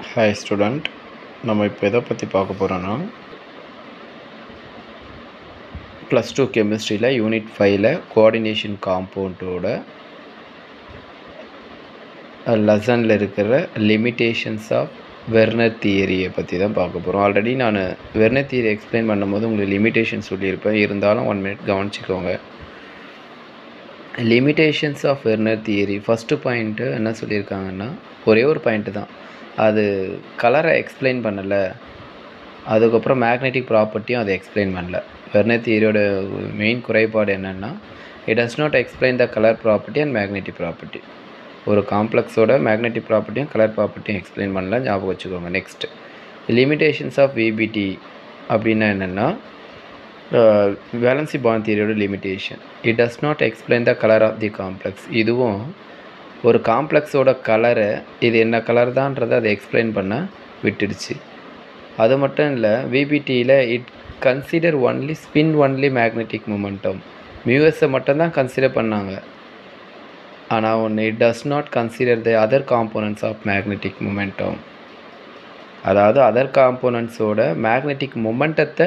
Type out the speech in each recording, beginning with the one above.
hi student நம்ம இப்போ எதை பற்றி பார்க்க போகிறோன்னா ப்ளஸ் டூ கெமிஸ்ட்ரியில் யூனிட் ஃபைவ்ல கோஆர்டினேஷன் காம்பவுண்டோட லெசனில் இருக்கிற லிமிட்டேஷன்ஸ் ஆஃப் வெர்னர் தியரியை பற்றி தான் பார்க்க போகிறோம் ஆல்ரெடி நான் வெர்னர் தியரி எக்ஸ்பிளைன் பண்ணும்போது உங்களுக்கு லிமிட்டேஷன் சொல்லியிருப்பேன் இருந்தாலும் ஒன் மினிட் கவனிச்சிக்கோங்க limitations of Werner theory first point என்ன சொல்லியிருக்காங்கன்னா ஒரே ஒரு பாயிண்ட்டு தான் அது கலரை எக்ஸ்பிளைன் பண்ணலை அதுக்கப்புறம் மேக்னெட்டிக் ப்ராப்பர்ட்டியும் அதை எக்ஸ்பிளைன் பண்ணல வெர்னர் தியரியோட மெயின் குறைபாடு என்னென்னா it does not explain the colour property and magnetic property ஒரு காம்ப்ளெக்ஸோட மேக்னெட்டிக் ப்ராப்பர்ட்டியும் கலர் ப்ராப்பர்ட்டியும் எக்ஸ்பிளைன் பண்ணல ஞாபகம் வச்சுக்கோங்க நெக்ஸ்ட் லிமிட்டேஷன்ஸ் ஆஃப் விபிடி அப்படின்னா என்னென்னா வேலன்சி பாண்ட் தியரியோட limitation it does not explain the colour of the complex இதுவும் ஒரு காம்ப்ளெக்ஸோட கலரை இது என்ன கலர் தான்றதை அதை எக்ஸ்பிளைன் பண்ண விட்டுடுச்சு அது மட்டும் இல்லை விபிடியில் it consider only spin only magnetic momentum மியூஎஸை மட்டும்தான் கன்சிடர் பண்ணாங்க ஆனால் ஒன்று it does not consider the other components of magnetic momentum அதாவது அதர் காம்போனன்ட்ஸோட மேக்னெட்டிக் மொமெண்டத்தை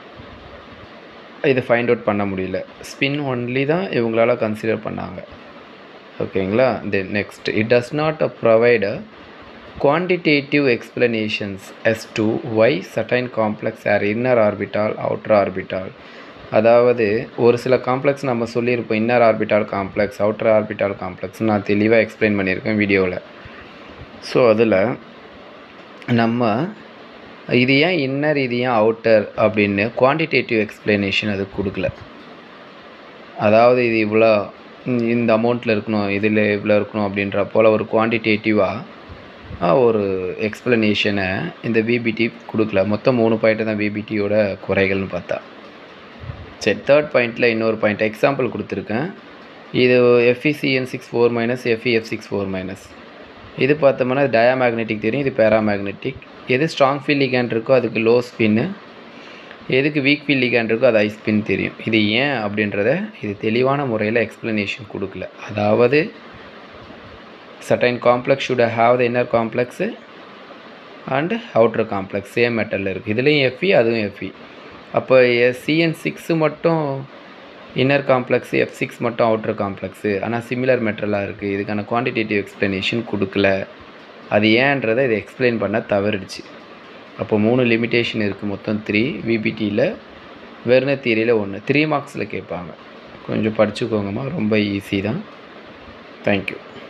இது ஃபைண்ட் அவுட் பண்ண முடியல ஸ்பின் ஒன்லி தான் இவங்களால கன்சிடர் பண்ணாங்க ஓகேங்களா then next it does not provide quantitative explanations as to why certain complex are inner orbital outer orbital அதாவது ஒரு சில காம்ப்ளெக்ஸ் நம்ம சொல்லியிருப்போம் inner orbital complex outer orbital complex நான் தெளிவாக எக்ஸ்பிளைன் பண்ணியிருக்கேன் வீடியோவில் ஸோ அதில் நம்ம இது ஏன் இன்னர் இது ஏன் அவுட்டர் அப்படின்னு குவான்டிடேட்டிவ் எக்ஸ்பிளனேஷன் அது கொடுக்கல அதாவது இது இவ்வளோ இந்த அமௌண்ட்டில் இருக்கணும் இதில் இவ்வளோ இருக்கணும் அப்படின்ற போல் ஒரு குவான்டிடேட்டிவாக ஒரு எக்ஸ்பிளனேஷனை இந்த விபிடி கொடுக்கல மொத்தம் மூணு பாயிண்ட்டு தான் விபிடியோட குறைகள்னு பார்த்தா சரி தேர்ட் பாயிண்ட்டில் இன்னொரு பாயிண்ட் எக்ஸாம்பிள் கொடுத்துருக்கேன் இது F E C N six four minus F E F six four minus இது பார்த்தோம்னா டயாமேக்னெட்டிக் தெரியும் இது பேராமேக்னெட்டிக் எது ஸ்ட்ராங் ஃபீல் லிகேண்ட் இருக்கோ அதுக்கு லோ ஸ்பின்னு எதுக்கு வீக் ஃபீல் லிகேண்ட் இருக்கோ அது ஐ ஸ்பின் தெரியும் இது ஏன் அப்படின்றத இது தெளிவான முறையில் எக்ஸ்ப்ளனேஷன் கொடுக்கல அதாவது certain complex should have the inner complex and outer complex same மெட்டலில் இருக்குது இதுலேயும் எஃப்இ அதுவும் எஃப்இ அப்போ சிஎன் சிக்ஸு மட்டும் இன்னர் காம்ப்ளெக்ஸு எஃப் சிக்ஸ் மட்டும் அவுட்ரு காம்ப்ளெக்ஸு ஆனால் சிமிலர் மெட்டலாக இருக்குது இதுக்கான குவான்டிடேட்டிவ் எக்ஸ்ப்ளனேஷன் கொடுக்கல அது ஏன்றதை இதை எக்ஸ்பிளைன் பண்ண தவறிடுச்சு அப்போ மூணு லிமிட்டேஷன் இருக்குது மொத்தம் த்ரீ விபிடியில் வெர்னர் தியரியில் ஒன்று த்ரீ மார்க்ஸில் கேட்பாங்க கொஞ்சம் படிச்சுக்கோங்கம்மா ரொம்ப ஈஸி தான் தேங்க்யூ